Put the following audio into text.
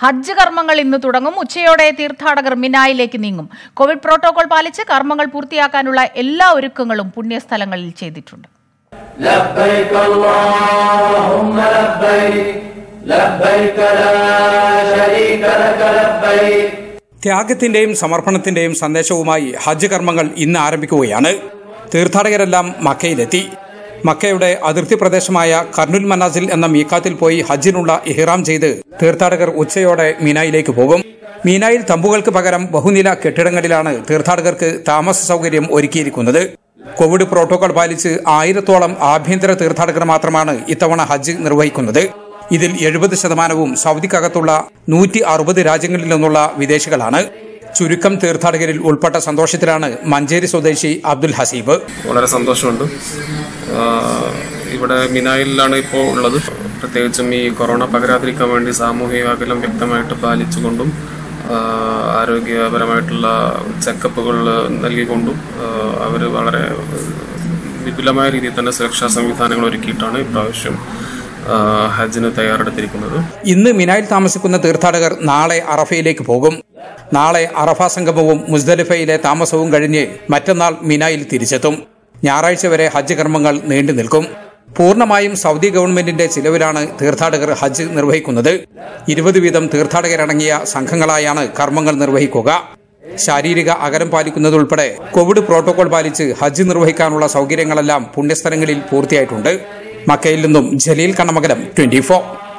ഹജ്ജ് കർമ്മങ്ങൾ ഇന്ന് തുടങ്ങും ഉച്ചയോടെ തീർത്ഥാടകർ മിനായിലേക്ക് നീങ്ങും കോവിഡ് പ്രോട്ടോകോൾ പാലിച്ച് കർമ്മങ്ങൾ പൂർത്തിയാക്കാനുള്ള എല്ലാ ഒരുക്കങ്ങളും പുണ്യസ്ഥലങ്ങളിൽ ചെയ്തിട്ടുണ്ട് لبيك اللهم لبيك لبيك لا شريك لك لبيك ത്യാഗത്തിന്റെയും സമർപ്പണത്തിന്റെയും സന്ദേശവുമായി ഹജ്ജ് കർമ്മങ്ങൾ ഇന്ന് ആരംഭിക്കുകയാണ് തീർത്ഥാടകരെല്ലാം മക്കയിലെത്തി മക്കയുടെ അതിർത്തി പ്രദേശമായ കർണുൽ മനാസിൽ എന്ന മീക്കാത്തിൽ പോയി ഹജ്ജിനുള്ള ഇഹ്റാം ചെയ്ത് തീർത്ഥാടകർ ഉച്ചയോടെ മീനായിലേക്ക് പോകും മീനായിൽ തമ്പുകൾക്ക് പകരം ബഹുനില കെട്ടിടങ്ങളിലാണ് തീർത്ഥാടകർക്ക് താമസ സൗകര്യം ഒരുക്കിയിരിക്കുന്നത് കോവിഡ് പ്രോട്ടോകോൾ പാലിച്ച് ആയിരത്തോളം ആഭ്യന്തര തീർത്ഥാടകർ മാത്രമാണ് ഇത്തവണ ഹജ്ജ് നിർവഹിക്കുന്നത് ഇതിൽ എഴുപത് ശതമാനവും സൗദിക്കകത്തുള്ള നൂറ്റി അറുപത് രാജ്യങ്ങളിൽ നിന്നുള്ള വിദേശികളാണ് ചുരുക്കം തീർത്ഥാടകരിൽ ഉൾപ്പെട്ട സന്തോഷത്തിലാണ് മഞ്ചേരി സ്വദേശി അബ്ദുൽ ഹസീബ് വളരെ സന്തോഷമുണ്ട് ആഹ് ഇവിടെ മിനായിലാണ് ഇപ്പോൾ ഉള്ളത് പ്രത്യേകിച്ചും ഈ കൊറോണ പകരാതിരിക്കാൻ വേണ്ടി സാമൂഹിക അകലം വ്യക്തമായിട്ട് പാലിച്ചുകൊണ്ടും ആഹ് ആരോഗ്യപരമായിട്ടുള്ള ചെക്കപ്പുകൾ നൽകിക്കൊണ്ടും അവർ വളരെ വിപുലമായ രീതിയിൽ തന്നെ സുരക്ഷാ സംവിധാനങ്ങൾ ഒരുക്കിയിട്ടാണ് ഇപ്രാവശ്യം ആഹ് ഹജ്ജിന് തയ്യാറെടുത്തിരിക്കുന്നത് ഇന്ന് മിനായിൽ താമസിക്കുന്ന തീർത്ഥാടകർ നാളെ അറഫയിലേക്ക് പോകും നാളെ അറഫ സംഗമവും മുസ്ദലിഫയിലെ താമസവും കഴിഞ്ഞ് മറ്റന്നാൾ മിനായിൽ തിരിച്ചെത്തും ഞായറാഴ്ച വരെ ഹജ്ജ് കർമ്മങ്ങൾ നീണ്ടു നിൽക്കും പൂർണ്ണമായും സൗദി ഗവൺമെന്റിന്റെ ചിലവിലാണ് തീർത്ഥാടകർ ഹജ്ജ് നിർവഹിക്കുന്നത് ഇരുപത് വീതം തീർത്ഥാടകരടങ്ങിയ സംഘങ്ങളായാണ് കർമ്മങ്ങൾ നിർവഹിക്കുക ശാരീരിക അകലം പാലിക്കുന്നതുൾപ്പെടെ കോവിഡ് പ്രോട്ടോകോൾ പാലിച്ച് ഹജ്ജ് നിർവഹിക്കാനുള്ള സൗകര്യങ്ങളെല്ലാം പുണ്യസ്ഥലങ്ങളിൽ പൂർത്തിയായിട്ടുണ്ട് മക്കയിൽ നിന്നും ജലീൽ കണ്ണമകലം ട്വന്റി